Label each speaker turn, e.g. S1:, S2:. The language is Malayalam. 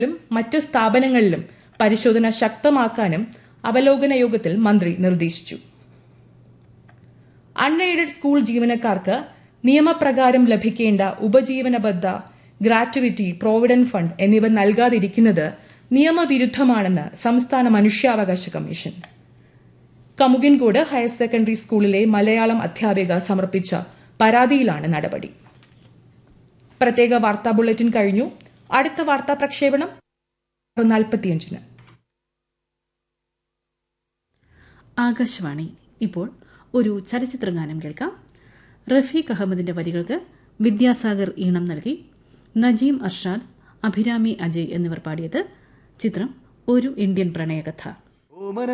S1: ലും മറ്റു സ്ഥാപനങ്ങളിലും പരിശോധന ശക്തമാക്കാനും അവലോകന യോഗത്തിൽ മന്ത്രി നിർദ്ദേശിച്ചു അൺഎയ്ഡഡ് സ്കൂൾ ജീവനക്കാർക്ക് നിയമപ്രകാരം ലഭിക്കേണ്ട ഉപജീവനബദ്ധ ഗ്രാറ്റുവിറ്റി പ്രോവിഡന്റ് ഫണ്ട് എന്നിവ നൽകാതിരിക്കുന്നത് നിയമവിരുദ്ധമാണെന്ന് സംസ്ഥാന മനുഷ്യാവകാശ കമ്മീഷൻ കമുകിൻകോട് ഹയർ സെക്കൻഡറി സ്കൂളിലെ മലയാളം അധ്യാപിക സമർപ്പിച്ച പരാതിയിലാണ് നടപടി പ്രത്യേക വാർത്താ ബുള്ളറ്റിൻ കഴിഞ്ഞു അടുത്ത വാർത്താ പ്രക്ഷേപണം നാൽപ്പത്തിയഞ്ചിന്
S2: ആകാശവാണി ഇപ്പോൾ ഒരു ചലച്ചിത്രഗാനം കേൾക്കാം റഫീഖ് അഹമ്മദിന്റെ വരികൾക്ക് വിദ്യാസാഗർ ഈണം നൽകി നജീം അർഷാദ് അഭിരാമി അജയ് എന്നിവർ പാടിയത് ചിത്രം ഒരു ഇന്ത്യൻ പ്രണയകഥ